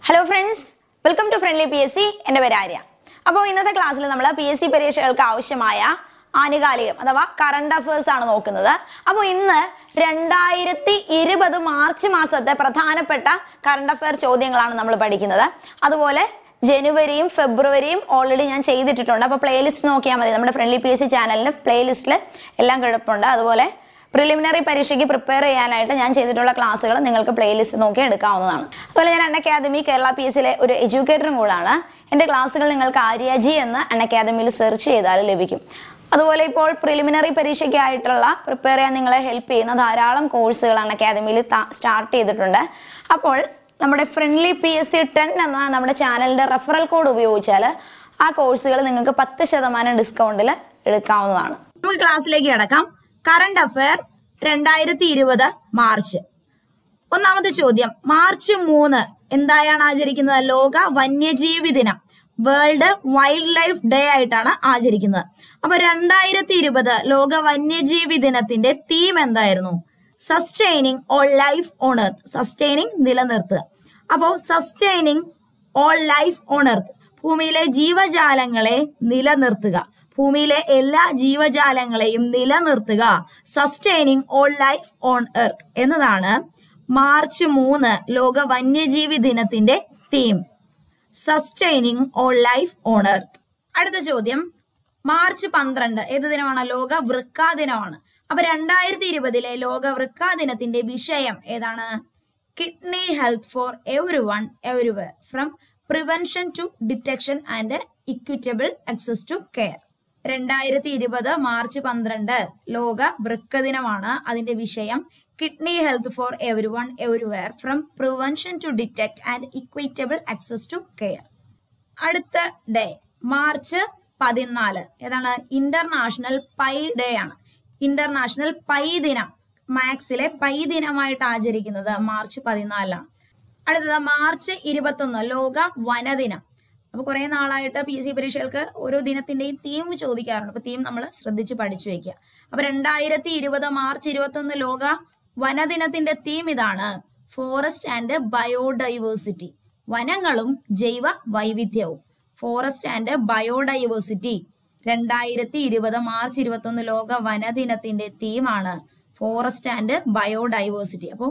hello friends welcome to friendly P S C എൻ്റെ പേര് ആര്യ അപ്പോൾ ഇന്നത്തെ ക്ലാസ്സിൽ നമ്മൾ പി എസ് സി പരീക്ഷകൾക്ക് ആവശ്യമായ ആനുകാലികം അഥവാ കറണ്ട് അഫയേഴ്സ് ആണ് നോക്കുന്നത് അപ്പോൾ ഇന്ന് രണ്ടായിരത്തി ഇരുപത് മാർച്ച് മാസത്തെ പ്രധാനപ്പെട്ട കറണ്ട് അഫയർ ചോദ്യങ്ങളാണ് നമ്മൾ പഠിക്കുന്നത് അതുപോലെ ജനുവരിയും ഫെബ്രുവരിയും ഓൾറെഡി ഞാൻ ചെയ്തിട്ടിട്ടുണ്ട് അപ്പോൾ പ്ലേലിസ്റ്റ് നോക്കിയാൽ മതി നമ്മുടെ ഫ്രണ്ട്ലി പി എസ് സി ചാനലിന് പ്ലേലിസ്റ്റിൽ എല്ലാം കിടപ്പുണ്ട് അതുപോലെ പ്രിലിമിനറി പരീക്ഷയ്ക്ക് പ്രിപ്പയർ ചെയ്യാനായിട്ട് ഞാൻ ചെയ്തിട്ടുള്ള ക്ലാസ്സുകൾ നിങ്ങൾക്ക് പ്ലേലിസ്റ്റ് നോക്കി എടുക്കാവുന്നതാണ് അതുപോലെ ഞാൻ Unacademy Kerala P S സിയിലെ ഒരു എഡ്യൂക്കേറ്ററും കൂടാണ് എൻ്റെ ക്ലാസ്സുകൾ നിങ്ങൾക്ക് ആര്യാജി എന്ന് അൺ അക്കാദമിയിൽ സെർച്ച് ചെയ്താൽ ലഭിക്കും അതുപോലെ ഇപ്പോൾ പ്രിലിമിനറി പരീക്ഷയ്ക്കായിട്ടുള്ള പ്രിപ്പയർ ചെയ്യാൻ നിങ്ങളെ ഹെൽപ്പ് ചെയ്യുന്ന ധാരാളം കോഴ്സുകൾ അൺ അക്കാദമിയിൽ സ്റ്റാർട്ട് ചെയ്തിട്ടുണ്ട് അപ്പോൾ നമ്മുടെ friendly P S C ten എന്ന നമ്മുടെ ചാനലിന്റെ റെഫറൽ കോഡ് ഉപയോഗിച്ചാൽ ആ കോഴ്സുകൾ നിങ്ങൾക്ക് പത്ത് ശതമാനം ഡിസ്കൗണ്ടിൽ എടുക്കാവുന്നതാണ് നമുക്ക് ക്ലാസ്സിലേക്ക് കിടക്കാം കറണ്ട് അഫയർ രണ്ടായിരത്തി ഇരുപത് മാർച്ച് ഒന്നാമത്തെ ചോദ്യം മാർച്ച് മൂന്ന് എന്തായാണ് ആചരിക്കുന്നത് ലോക വന്യജീവി ദിനം വേൾഡ് വൈൽഡ് ലൈഫ് ഡേ ആയിട്ടാണ് ആചരിക്കുന്നത് അപ്പൊ രണ്ടായിരത്തി ഇരുപത് ലോക വന്യജീവി ദിനത്തിന്റെ തീം എന്തായിരുന്നു sustaining all life on earth sustaining നിലനിർത്തുക അപ്പോ sustaining all life on earth ഭൂമിയിലെ ജീവജാലങ്ങളെ നിലനിർത്തുക ഭൂമിയിലെ എല്ലാ ജീവജാലങ്ങളെയും നിലനിർത്തുക sustaining all life on earth എന്നതാണ് മാർച്ച് മൂന്ന് ലോക വന്യജീവി ദിനത്തിന്റെ theme sustaining all life on earth അടുത്ത ചോദ്യം മാർച്ച് പന്ത്രണ്ട് ഏത് ദിനമാണ് ലോക വൃക്കാ ദിനമാണ് അപ്പൊ രണ്ടായിരത്തി ഇരുപതിലെ ലോക വൃക്കാ ദിനത്തിന്റെ വിഷയം ഏതാണ് kidney health for everyone everywhere from prevention to detection and equitable access to care രണ്ടായിരത്തി ഇരുപത് മാർച്ച് പന്ത്രണ്ട് ലോക വൃക്ക ദിനമാണ് അതിന്റെ വിഷയം kidney health for everyone everywhere from prevention to detect and equitable access to care അടുത്ത day March പതിനാല് ഏതാണ് ഇന്റർനാഷണൽ പൈ ഡേ ആണ് ഇന്റർനാഷണൽ പൈ ദിനം മാത്സിലെ പൈ ദിനമായിട്ട് ആചരിക്കുന്നത് മാർച്ച് പതിനാലിലാണ് അടുത്തത് മാർച്ച് ഇരുപത്തൊന്ന് ലോക വനദിനം അപ്പൊ കുറെ നാളായിട്ട് പി എസ് സി പരീക്ഷകൾക്ക് ഓരോ ദിനത്തിന്റെയും തീം ചോദിക്കാറുണ്ട് അപ്പൊ തീം നമ്മൾ ശ്രദ്ധിച്ച് പഠിച്ചു വെക്കുക അപ്പൊ രണ്ടായിരത്തി ഇരുപത് മാർച്ച് ഇരുപത്തൊന്ന് ലോക വനദിനത്തിന്റെ തീം ഇതാണ് ഫോറസ്റ്റ് ആൻഡ് ബയോഡൈവേഴ്സിറ്റി വനങ്ങളും ജൈവ വൈവിധ്യവും ഫോറസ്റ്റ് ആൻഡ് ബയോഡൈവേഴ്സിറ്റി രണ്ടായിരത്തി ഇരുപത് മാർച്ച് ഇരുപത്തൊന്ന് ലോക വനദിനത്തിന്റെ തീമാണ് ഫോറസ്റ്റ് ആൻഡ് ബയോഡൈവേഴ്സിറ്റി അപ്പോൾ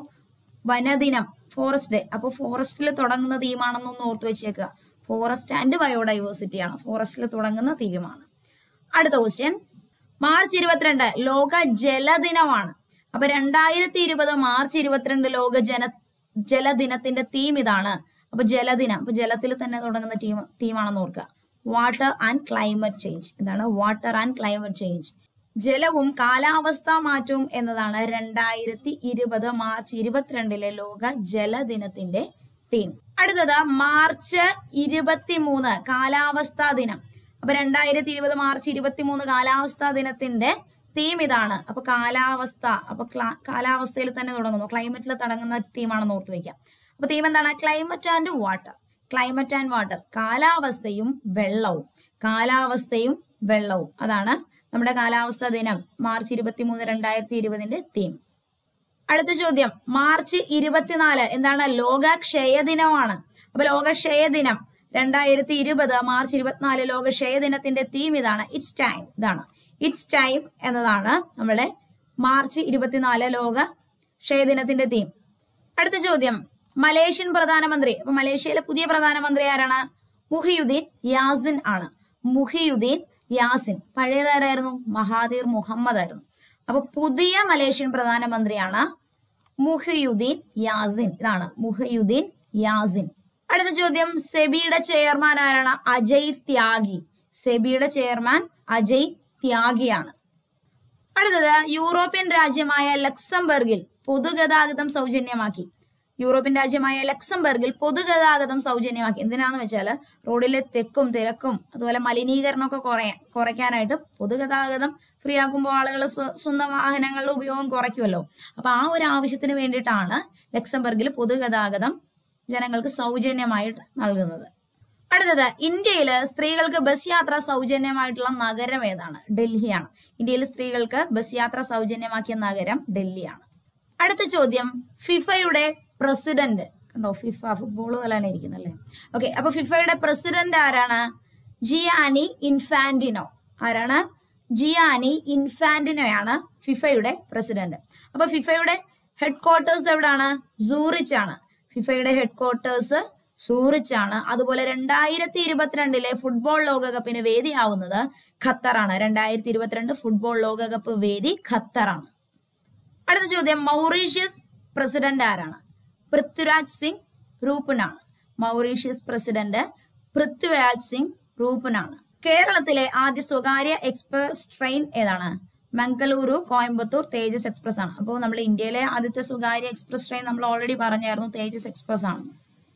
വനദിനം ഫോറസ്റ്റ് ഡേ അപ്പോൾ ഫോറസ്റ്റിൽ തുടങ്ങുന്ന തീമാണെന്നൊന്ന് ഓർത്ത് വെച്ചേക്കുക ഫോറസ്റ്റ് ആൻഡ് ബയോഡൈവേഴ്സിറ്റി ആണ് ഫോറസ്റ്റിൽ തുടങ്ങുന്ന തീമാണ് അടുത്ത ക്വസ്റ്റ്യൻ മാർച്ച് ഇരുപത്തിരണ്ട് ലോക ജലദിനമാണ് അപ്പൊ രണ്ടായിരത്തി ഇരുപത് മാർച്ച് ഇരുപത്തിരണ്ട് ലോക ജന ജലദിനത്തിന്റെ തീം ഇതാണ് അപ്പൊ ജലദിനം അപ്പൊ ജലത്തിൽ തന്നെ തുടങ്ങുന്ന ടീം തീമാണെന്ന് ഓർക്കുക വാട്ടർ ആൻഡ് ക്ലൈമറ്റ് ചേഞ്ച് എന്താണ് വാട്ടർ ആൻഡ് ക്ലൈമറ്റ് ചേഞ്ച് ജലവും കാലാവസ്ഥാ മാറ്റവും എന്നതാണ് രണ്ടായിരത്തി ഇരുപത് മാർച്ച് ഇരുപത്തിരണ്ടിലെ ലോക ജലദിനത്തിന്റെ തീം അടുത്തത് മാർച്ച് ഇരുപത്തിമൂന്ന് കാലാവസ്ഥാ ദിനം അപ്പൊ രണ്ടായിരത്തി ഇരുപത് മാർച്ച് ഇരുപത്തിമൂന്ന് കാലാവസ്ഥാ ദിനത്തിന്റെ തീം ഇതാണ് അപ്പൊ കാലാവസ്ഥ അപ്പൊ കാലാവസ്ഥയിൽ തന്നെ തുടങ്ങുന്നു ക്ലൈമറ്റിൽ തുടങ്ങുന്ന തീമാണെന്ന് ഓർത്ത് വെക്കാം അപ്പൊ തീം എന്താണ് climate and water climate and water കാലാവസ്ഥയും വെള്ളവും കാലാവസ്ഥയും വെള്ളവും അതാണ് നമ്മുടെ കാലാവസ്ഥാ ദിനം മാർച്ച് ഇരുപത്തിമൂന്ന് രണ്ടായിരത്തി ഇരുപതിന്റെ തീം അടുത്ത ചോദ്യം മാർച്ച് ഇരുപത്തിനാല് എന്താണ് ലോക ക്ഷയ ദിനമാണ് അപ്പൊ ലോക ക്ഷയ ദിനം രണ്ടായിരത്തി ഇരുപത് മാർച്ച് ഇരുപത്തിനാല് ലോക ക്ഷയ ദിനത്തിന്റെ തീം ഇതാണ് ഇറ്റ്സ് ടൈം ഇതാണ് ഇറ്റ്സ് ടൈം എന്നതാണ് നമ്മുടെ മാർച്ച് ഇരുപത്തിനാല് ലോക ക്ഷയ ദിനത്തിന്റെ തീം അടുത്ത ചോദ്യം മലേഷ്യൻ പ്രധാനമന്ത്രി അപ്പൊ മലേഷ്യയിലെ പുതിയ പ്രധാനമന്ത്രി ആരാണ് മുഹിയുദ്ദീൻ യാസിൻ ആണ് മുഹിയുദ്ദീൻ യാസിൻ പഴയതാരായിരുന്നു മഹാതീർ മുഹമ്മദ് ആയിരുന്നു അപ്പൊ പുതിയ മലേഷ്യൻ പ്രധാനമന്ത്രിയാണ് മുഹിയുദ്ദീൻ യാസിൻ ഇതാണ് മുഹിയുദ്ദീൻ യാസിൻ അടുത്ത ചോദ്യം സെബിയുടെ ചെയർമാൻ ആരാണ് അജയ് ത്യാഗി സെബിയുടെ ചെയർമാൻ അജയ് ത്യാഗിയാണ് അടുത്തത് യൂറോപ്യൻ രാജ്യമായ ലക്സംബർഗിൽ പൊതുഗതാഗതം സൗജന്യമാക്കി യൂറോപ്യൻ രാജ്യമായ ലക്സംബർഗിൽ പൊതുഗതാഗതം സൗജന്യമാക്കി എന്തിനാന്ന് വെച്ചാൽ റോഡിലെ തെക്കും തിരക്കും അതുപോലെ മലിനീകരണമൊക്കെ കുറയാൻ കുറയ്ക്കാനായിട്ട് പൊതുഗതാഗതം ഫ്രീ ആക്കുമ്പോൾ ആളുകൾ സ്വന്തം വാഹനങ്ങളുടെ ഉപയോഗം കുറയ്ക്കുമല്ലോ അപ്പൊ ആ ഒരു ആവശ്യത്തിന് വേണ്ടിയിട്ടാണ് ലക്സംബർഗിൽ പൊതുഗതാഗതം ജനങ്ങൾക്ക് സൗജന്യമായിട്ട് നൽകുന്നത് അടുത്തത് ഇന്ത്യയിൽ സ്ത്രീകൾക്ക് ബസ് യാത്ര സൗജന്യമായിട്ടുള്ള നഗരം ഏതാണ് ഡൽഹിയാണ് ഇന്ത്യയിൽ സ്ത്രീകൾക്ക് ബസ് യാത്ര സൗജന്യമാക്കിയ നഗരം ഡൽഹിയാണ് അടുത്ത ചോദ്യം ഫിഫയുടെ പ്രസിഡന്റ് കണ്ടോ ഫിഫ ഫുട്ബോൾ പോലെ തന്നെ ഇരിക്കുന്നല്ലേ ഓക്കെ അപ്പൊ ഫിഫയുടെ പ്രസിഡന്റ് ആരാണ് ജിയാനി ഇൻഫാന്റിനോ ആരാണ് ജിയാനി ഇൻഫാന്റിനോയാണ് ഫിഫയുടെ പ്രസിഡന്റ് അപ്പൊ ഫിഫയുടെ ഹെഡ് ക്വാർട്ടേഴ്സ് എവിടാണ് സൂറിച്ച് ആണ് ഫിഫയുടെ ഹെഡ് ക്വാർട്ടേഴ്സ് സൂറിച്ച് ആണ് അതുപോലെ രണ്ടായിരത്തി ഇരുപത്തിരണ്ടിലെ ഫുട്ബോൾ ലോകകപ്പിന് വേദിയാവുന്നത് ഖത്തറാണ് രണ്ടായിരത്തി ഇരുപത്തിരണ്ട് ഫുട്ബോൾ ലോകകപ്പ് വേദി ഖത്തറാണ് അടുത്ത ചോദ്യം മൗറീഷ്യസ് പ്രസിഡന്റ് ആരാണ് പൃഥ്വിരാജ് സിംഗ് റൂപ്പനാണ് മൗറീഷ്യസ് പ്രസിഡന്റ് പൃഥ്വിരാജ് സിംഗ് റൂപ്പനാണ് കേരളത്തിലെ ആദ്യ സ്വകാര്യ എക്സ്പ്രസ് ട്രെയിൻ ഏതാണ് മംഗളൂരു കോയമ്പത്തൂർ തേജസ് എക്സ്പ്രസ് ആണ് അപ്പോൾ നമ്മൾ ഇന്ത്യയിലെ ആദ്യത്തെ സ്വകാര്യ എക്സ്പ്രസ് ട്രെയിൻ നമ്മൾ ഓൾറെഡി പറഞ്ഞായിരുന്നു തേജസ് എക്സ്പ്രസ് ആണ്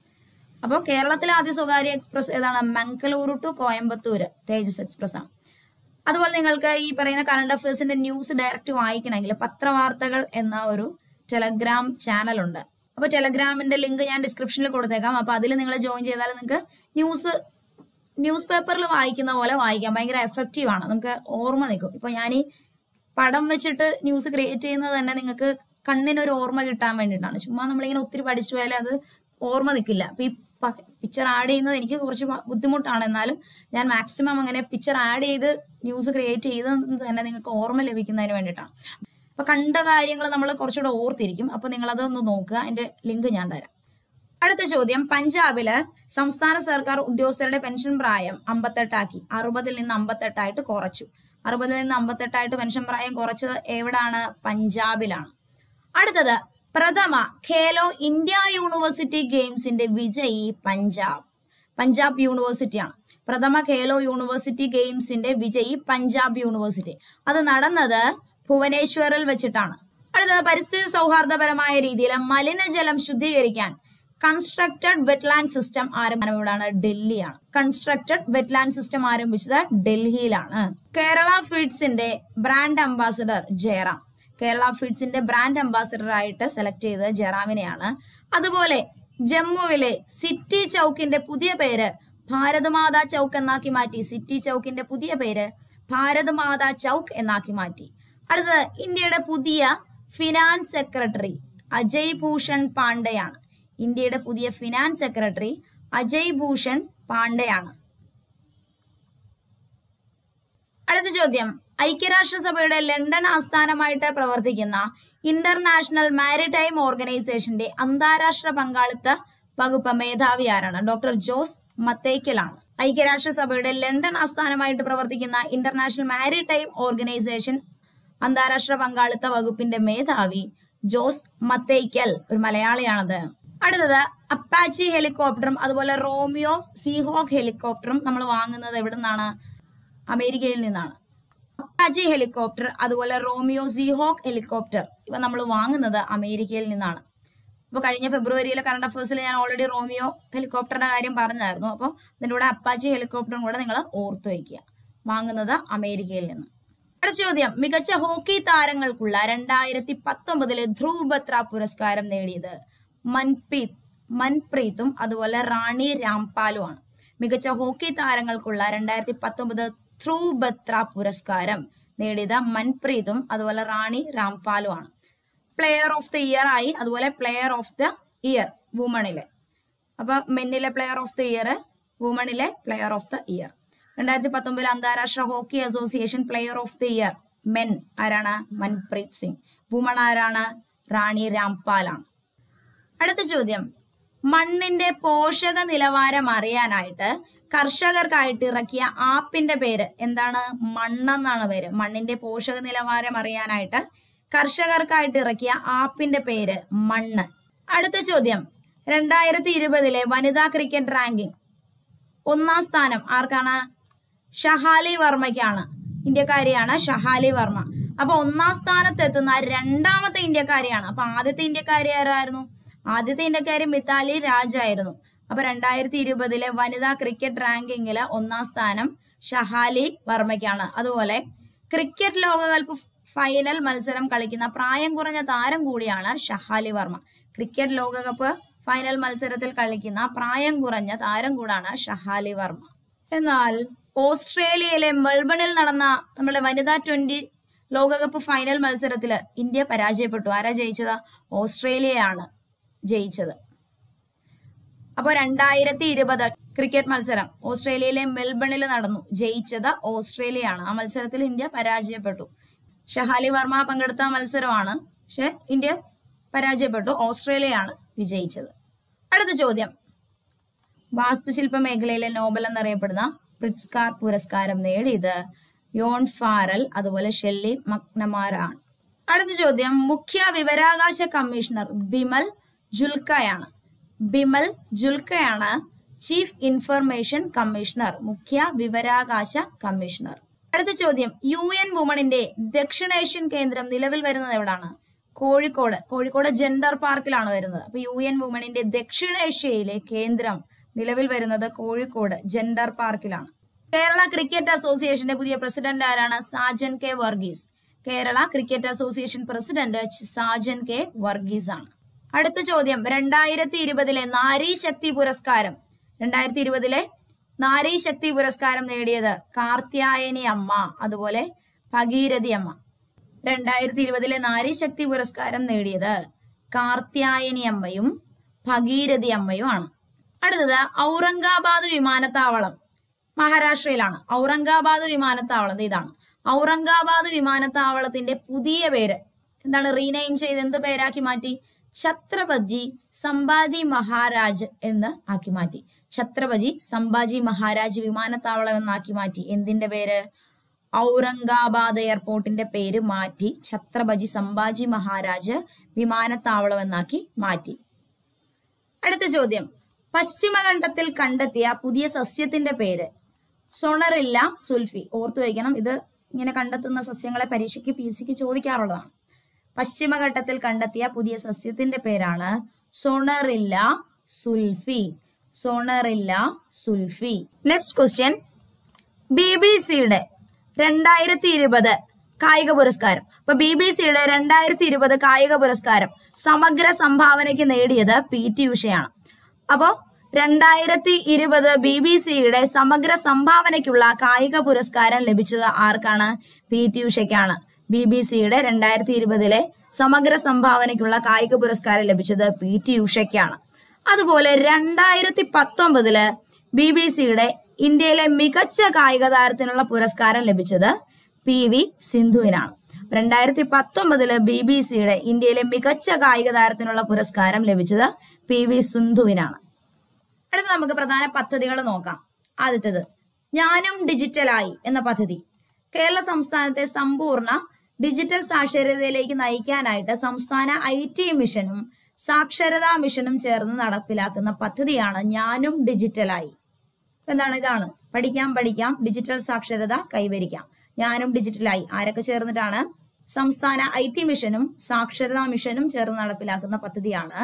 അപ്പോൾ കേരളത്തിലെ ആദ്യ സ്വകാര്യ എക്സ്പ്രസ് ഏതാണ് മംഗളൂരു ടു കോയമ്പത്തൂർ തേജസ് എക്സ്പ്രസ് ആണ് അതുപോലെ നിങ്ങൾക്ക് ഈ പറയുന്ന കറണ്ട് അഫയേഴ്സിന്റെ ന്യൂസ് ഡയറക്റ്റ് വായിക്കണമെങ്കിൽ പത്രവാർത്തകൾ എന്ന ഒരു ടെലഗ്രാം ചാനൽ ഉണ്ട് അപ്പൊ ടെലഗ്രാമിന്റെ ലിങ്ക് ഞാൻ ഡിസ്ക്രിപ്ഷനിൽ കൊടുത്തേക്കാം അപ്പൊ അതിൽ നിങ്ങൾ ജോയിൻ ചെയ്താൽ നിങ്ങൾക്ക് ന്യൂസ് ന്യൂസ് പേപ്പറിൽ വായിക്കുന്ന പോലെ വായിക്കാം ഭയങ്കര എഫക്റ്റീവ് ആണ് നമുക്ക് ഓർമ്മ നിൽക്കും ഇപ്പൊ ഞാൻ ഈ പടം വെച്ചിട്ട് ന്യൂസ് ക്രിയേറ്റ് ചെയ്യുന്നത് തന്നെ നിങ്ങൾക്ക് കണ്ണിനൊരു ഓർമ്മ കിട്ടാൻ വേണ്ടിയിട്ടാണ് ചുമ്മാ നമ്മളിങ്ങനെ ഒത്തിരി പഠിച്ചു പോയാൽ അത് ഓർമ്മ നിൽക്കില്ല അപ്പൊ ഈ പിക്ചർ ആഡ് ചെയ്യുന്നത് എനിക്ക് കുറച്ച് ബുദ്ധിമുട്ടാണ് എന്നാലും ഞാൻ മാക്സിമം അങ്ങനെ പിക്ചർ ആഡ് ചെയ്ത് ന്യൂസ് ക്രിയേറ്റ് ചെയ്തത് തന്നെ നിങ്ങൾക്ക് ഓർമ്മ ലഭിക്കുന്നതിന് വേണ്ടിയിട്ടാണ് അപ്പൊ കണ്ട കാര്യങ്ങൾ നമ്മൾ കുറച്ചുകൂടെ ഓർത്തിരിക്കും അപ്പൊ നിങ്ങൾ അതൊന്ന് നോക്കുക അതിന്റെ ലിങ്ക് ഞാൻ തരാം അടുത്ത ചോദ്യം പഞ്ചാബില് സംസ്ഥാന സർക്കാർ ഉദ്യോഗസ്ഥരുടെ പെൻഷൻ പ്രായം അമ്പത്തെട്ടാക്കി അറുപതിൽ നിന്ന് അമ്പത്തെട്ടായിട്ട് കുറച്ചു അറുപതിൽ നിന്ന് അമ്പത്തെട്ടായിട്ട് പെൻഷൻ പ്രായം കുറച്ചത് എവിടാണ് പഞ്ചാബിലാണ് അടുത്തത് പ്രഥമ ഖേലോ ഇന്ത്യ യൂണിവേഴ്സിറ്റി ഗെയിംസിന്റെ വിജയി പഞ്ചാബ് പഞ്ചാബ് യൂണിവേഴ്സിറ്റിയാണ് പ്രഥമ ഖേലോ യൂണിവേഴ്സിറ്റി ഗെയിംസിന്റെ വിജയി പഞ്ചാബ് യൂണിവേഴ്സിറ്റി അത് നടന്നത് ഭുവനേശ്വറിൽ വെച്ചിട്ടാണ് അടുത്തത് പരിസ്ഥിതി സൗഹാർദ്ദപരമായ രീതിയിൽ മലിനജലം ശുദ്ധീകരിക്കാൻ കൺസ്ട്രക്റ്റഡ് വെറ്റ്ലാൻഡ് സിസ്റ്റം ആരംഭിച്ചതാണ് ഡൽഹിയാണ് കൺസ്ട്രക്റ്റഡ് വെറ്റ്ലാൻഡ് സിസ്റ്റം ആരംഭിച്ചത് ഡൽഹിയിലാണ് കേരള ഫീഡ്സിന്റെ ബ്രാൻഡ് അംബാസഡർ ജയറാം കേരള ഫീഡ്സിന്റെ ബ്രാൻഡ് അംബാസഡർ ആയിട്ട് സെലക്ട് ചെയ്തത് ജയറാമിനെയാണ് അതുപോലെ ജമ്മുവിലെ സിറ്റി ചൌക്കിന്റെ പുതിയ പേര് ഭാരത് മാതാ ചൌക്ക് എന്നാക്കി മാറ്റി സിറ്റി ചൌക്കിന്റെ പുതിയ പേര് ഭാരത് മാതാ ചൌക്ക് എന്നാക്കി മാറ്റി അടുത്തത് ഇന്ത്യയുടെ പുതിയ ഫിനാൻസ് സെക്രട്ടറി അജയ് ഭൂഷൺ പാണ്ഡെയാണ് ഇന്ത്യയുടെ പുതിയ ഫിനാൻസ് സെക്രട്ടറി അജയ് ഭൂഷൺ പാണ്ഡെയാണ് അടുത്ത ചോദ്യം ഐക്യരാഷ്ട്രസഭയുടെ ലണ്ടൻ ആസ്ഥാനമായിട്ട് പ്രവർത്തിക്കുന്ന ഇന്റർനാഷണൽ മാരിടൈം ഓർഗനൈസേഷന്റെ അന്താരാഷ്ട്ര പങ്കാളിത്ത വകുപ്പ് മേധാവി ആരാണ് ഡോക്ടർ ജോസ് മത്തേക്കലാണ് ഐക്യരാഷ്ട്രസഭയുടെ ലണ്ടൻ ആസ്ഥാനമായിട്ട് പ്രവർത്തിക്കുന്ന ഇന്റർനാഷണൽ മാരിടൈം ഓർഗനൈസേഷൻ അന്താരാഷ്ട്ര പങ്കാളിത്ത വകുപ്പിന്റെ മേധാവി ജോസ് മത്തേക്കൽ ഒരു മലയാളിയാണത് അടുത്തത് അപ്പാച്ചി ഹെലികോപ്റ്ററും അതുപോലെ റോമിയോ സീഹോക്ക് ഹെലികോപ്റ്ററും നമ്മൾ വാങ്ങുന്നത് എവിടെ നിന്നാണ് അമേരിക്കയിൽ നിന്നാണ് അപ്പാച്ചി ഹെലികോപ്റ്റർ അതുപോലെ റോമിയോ സീഹോക്ക് ഹെലികോപ്റ്റർ ഇവ നമ്മൾ വാങ്ങുന്നത് അമേരിക്കയിൽ നിന്നാണ് അപ്പോൾ കഴിഞ്ഞ ഫെബ്രുവരിയിലെ കറണ്ട് അഫയേഴ്സിൽ ഞാൻ ഓൾറെഡി റോമിയോ ഹെലികോപ്റ്ററിന്റെ കാര്യം പറഞ്ഞായിരുന്നു അപ്പോൾ ഇതിൻ്റെ കൂടെ അപ്പാച്ചി ഹെലികോപ്റ്ററും കൂടെ നിങ്ങൾ ഓർത്തു വയ്ക്കുക വാങ്ങുന്നത് അമേരിക്കയിൽ നിന്ന് അടുത്ത ചോദ്യം മികച്ച ഹോക്കി താരങ്ങൾക്കുള്ള രണ്ടായിരത്തി പത്തൊമ്പതിലെ ധ്രുവ് ബത്ര പുരസ്കാരം നേടിയത് മൻപ്രീത് മൻപ്രീത്തും അതുപോലെ റാണി രാംപാലുമാണ് മികച്ച ഹോക്കി താരങ്ങൾക്കുള്ള രണ്ടായിരത്തി പത്തൊമ്പത് ധ്രുവ് ബത്ര പുരസ്കാരം നേടിയത് മൻപ്രീതും അതുപോലെ റാണി രാംപാലുമാണ് പ്ലെയർ ഓഫ് ദി ഇയർ ആയി അതുപോലെ പ്ലെയർ ഓഫ് ദ ഇയർ വുമണിലെ അപ്പൊ മെന്നിലെ പ്ലെയർ ഓഫ് ദി ഇയർ വുമണിലെ പ്ലെയർ ഓഫ് ദ ഇയർ രണ്ടായിരത്തി പത്തൊമ്പതിൽ അന്താരാഷ്ട്ര hockey association player of the year men ആരാണ് മൻപ്രീത് സിംഗ് വുമൺ ആരാണ് റാണി രാംപാലാണ് അടുത്ത ചോദ്യം മണ്ണിന്റെ പോഷക നിലവാരം അറിയാനായിട്ട് കർഷകർക്കായിട്ട് ഇറക്കിയ ആപ്പിന്റെ പേര് എന്താണ് മണ്ണെന്നാണ് പേര് മണ്ണിന്റെ പോഷക നിലവാരം അറിയാനായിട്ട് കർഷകർക്കായിട്ട് ഇറക്കിയ ആപ്പിന്റെ പേര് മണ്ണ് അടുത്ത ചോദ്യം രണ്ടായിരത്തി ഇരുപതിലെ വനിതാ ക്രിക്കറ്റ് റാങ്കിംഗ് ഒന്നാം സ്ഥാനം ആർക്കാണ് ഷഹാലി വർമ്മയ്ക്കാണ് ഇന്ത്യക്കാരിയാണ് ഷഹാലി വർമ്മ അപ്പൊ ഒന്നാം സ്ഥാനത്ത് എത്തുന്ന രണ്ടാമത്തെ ഇന്ത്യക്കാരിയാണ് അപ്പൊ ആദ്യത്തെ ഇന്ത്യക്കാരി ആരായിരുന്നു ആദ്യത്തെ ഇന്ത്യക്കാരി മിതാലി രാജ് ആയിരുന്നു അപ്പൊ രണ്ടായിരത്തി ഇരുപതിലെ വനിതാ ക്രിക്കറ്റ് റാങ്കിങ്ങില് ഒന്നാം സ്ഥാനം ഷഹാലി വർമ്മയ്ക്കാണ് അതുപോലെ ക്രിക്കറ്റ് ലോകകപ്പ് ഫൈനൽ മത്സരം കളിക്കുന്ന പ്രായം കുറഞ്ഞ താരം കൂടിയാണ് ഷഹാലി വർമ്മ ക്രിക്കറ്റ് ലോകകപ്പ് ഫൈനൽ മത്സരത്തിൽ കളിക്കുന്ന പ്രായം കുറഞ്ഞ താരം കൂടാണ് ഷഹാലി വർമ്മ എന്നാൽ ഓസ്ട്രേലിയയിലെ മെൽബണിൽ നടന്ന നമ്മുടെ വനിതാ ട്വന്റി ലോകകപ്പ് ഫൈനൽ മത്സരത്തിൽ ഇന്ത്യ പരാജയപ്പെട്ടു ആരാ ജയിച്ചത് ഓസ്ട്രേലിയയാണ് ജയിച്ചത് അപ്പോൾ രണ്ടായിരത്തി ഇരുപത് ക്രിക്കറ്റ് മത്സരം ഓസ്ട്രേലിയയിലെ മെൽബണിൽ നടന്നു ജയിച്ചത് ഓസ്ട്രേലിയയാണ് ആ മത്സരത്തിൽ ഇന്ത്യ പരാജയപ്പെട്ടു ഷഹാലി വർമ്മ പങ്കെടുത്ത മത്സരമാണ് പക്ഷെ ഇന്ത്യ പരാജയപ്പെട്ടു ഓസ്ട്രേലിയയാണ് വിജയിച്ചത് അടുത്ത ചോദ്യം വാസ്തുശില്പ മേഖലയിലെ നോബൽ എന്നറിയപ്പെടുന്ന പ്രിറ്റ്സ്കാർ പുരസ്കാരം നേടിയത് യോൺ ഫാറൽ അതുപോലെ ഷെല്ലി മക്നമാരാണ് അടുത്ത ചോദ്യം മുഖ്യ വിവരാകാശ കമ്മീഷണർ ബിമൽ ജുൽക്കയാണ് ബിമൽ ജുൽക്കയാണ് ചീഫ് ഇൻഫർമേഷൻ കമ്മീഷണർ മുഖ്യ വിവരാകാശ കമ്മീഷണർ അടുത്ത ചോദ്യം യു എൻ വുമണിന്റെ ദക്ഷിണേഷ്യൻ കേന്ദ്രം നിലവിൽ വരുന്നത് എവിടാണ് കോഴിക്കോട് കോഴിക്കോട് ജെൻഡർ പാർക്കിലാണ് വരുന്നത് അപ്പൊ യു എൻ വുമണിന്റെ ദക്ഷിണേഷ്യയിലെ കേന്ദ്രം നിലവിൽ വരുന്നത് കോഴിക്കോട് ജെൻഡർ പാർക്കിലാണ് കേരള ക്രിക്കറ്റ് അസോസിയേഷന്റെ പുതിയ പ്രസിഡന്റ് ആരാണ് Sajan K Varghese Kerala cricket association president Sajan K Varghese ആണ് അടുത്ത ചോദ്യം രണ്ടായിരത്തി ഇരുപതിലെ നാരി ശക്തി പുരസ്കാരം രണ്ടായിരത്തി ഇരുപതിലെ നാരി ശക്തി പുരസ്കാരം നേടിയത് കാർത്യായനി അമ്മ അതുപോലെ ഭഗീരഥി അമ്മ രണ്ടായിരത്തി ഇരുപതിലെ നാരി ശക്തി പുരസ്കാരം നേടിയത് കാർത്യായനി അമ്മയും ഭഗീരഥി അമ്മയും ആണ് അടുത്തത് ഔറംഗാബാദ് വിമാനത്താവളം മഹാരാഷ്ട്രയിലാണ് ഔറംഗാബാദ് വിമാനത്താവളം ദേ ഇതാണ് ഔറംഗാബാദ് വിമാനത്താവളത്തിന്റെ പുതിയ പേര് എന്താണ് റീനെയിം ചെയ്ത് എന്ത് പേരാക്കി മാറ്റി ഛത്രപതി സംഭാജി മഹാരാജ് എന്ന് ആക്കി മാറ്റി ഛത്രപതി സംഭാജി മഹാരാജ് വിമാനത്താവളം എന്നാക്കി മാറ്റി എന്തിന്റെ പേര് ഔറംഗാബാദ് എയർപോർട്ടിന്റെ പേര് മാറ്റി ഛത്രപതി സംഭാജി മഹാരാജ് വിമാനത്താവളം എന്നാക്കി മാറ്റി അടുത്ത ചോദ്യം പശ്ചിമഖണ്ഡത്തിൽ കണ്ടെത്തിയ പുതിയ സസ്യത്തിന്റെ പേര് സൊണറില്ല സുൽഫി ഓർത്തു വയ്ക്കണം ഇത് ഇങ്ങനെ കണ്ടെത്തുന്ന സസ്യങ്ങളെ പരീക്ഷയ്ക്ക് പി സിക്ക് ചോദിക്കാറുള്ളതാണ് പശ്ചിമഘട്ടത്തിൽ കണ്ടെത്തിയ പുതിയ സസ്യത്തിന്റെ പേരാണ് സൊണറില്ല സുൽഫി സൊണറില്ല സുൽഫി നെക്സ്റ്റ് ക്വസ്റ്റ്യൻ ബി ബി സിയുടെ രണ്ടായിരത്തി ഇരുപത് കായിക പുരസ്കാരം അപ്പൊ ബി ബി സിയുടെ രണ്ടായിരത്തി ഇരുപത് കായിക പുരസ്കാരം സമഗ്ര സംഭാവനയ്ക്ക് നേടിയത് പി ടി ഉഷയാണ് അപ്പോ രണ്ടായിരത്തി ഇരുപത് ബി ബി സിയുടെ സമഗ്ര സംഭാവനയ്ക്കുള്ള കായിക പുരസ്കാരം ലഭിച്ചത് ആർക്കാണ് പി ടി ഉഷയ്ക്കാണ് ബി ബി സിയുടെ രണ്ടായിരത്തി ഇരുപതിലെ സമഗ്ര സംഭാവനയ്ക്കുള്ള കായിക പുരസ്കാരം ലഭിച്ചത് പി ടി ഉഷയ്ക്കാണ് അതുപോലെ രണ്ടായിരത്തി പത്തൊമ്പതില് ബി ബി സിയുടെ ഇന്ത്യയിലെ മികച്ച കായിക താരത്തിനുള്ള പുരസ്കാരം ലഭിച്ചത് പി വി സിന്ധുവിനാണ് രണ്ടായിരത്തി പത്തൊമ്പതില് ബി ബി സിയുടെ ഇന്ത്യയിലെ മികച്ച കായിക താരത്തിനുള്ള പുരസ്കാരം ലഭിച്ചത് പി വി സിന്ധുവിനാണ് അടുത്ത നമുക്ക് പ്രധാന പദ്ധതികൾ നോക്കാം ആദ്യത്തേത് ഞാനും ഡിജിറ്റലായി എന്ന പദ്ധതി കേരള സംസ്ഥാനത്തെ സമ്പൂർണ്ണ ഡിജിറ്റൽ സാക്ഷരതയിലേക്ക് നയിക്കാനായിട്ട് സംസ്ഥാന ഐ ടി മിഷനും സാക്ഷരതാ മിഷനും ചേർന്ന് നടപ്പിലാക്കുന്ന പദ്ധതിയാണ് ഞാനും ഡിജിറ്റലായി എന്താണ് ഇതാണ് പഠിക്കാം പഠിക്കാം ഡിജിറ്റൽ സാക്ഷരത കൈവരിക്കാം ഞാനും ഡിജിറ്റലായി ആരൊക്കെ ചേർന്നിട്ടാണ് സംസ്ഥാന ഐ ടി മിഷനും സാക്ഷരതാ മിഷനും ചേർന്ന് നടപ്പിലാക്കുന്ന പദ്ധതിയാണ്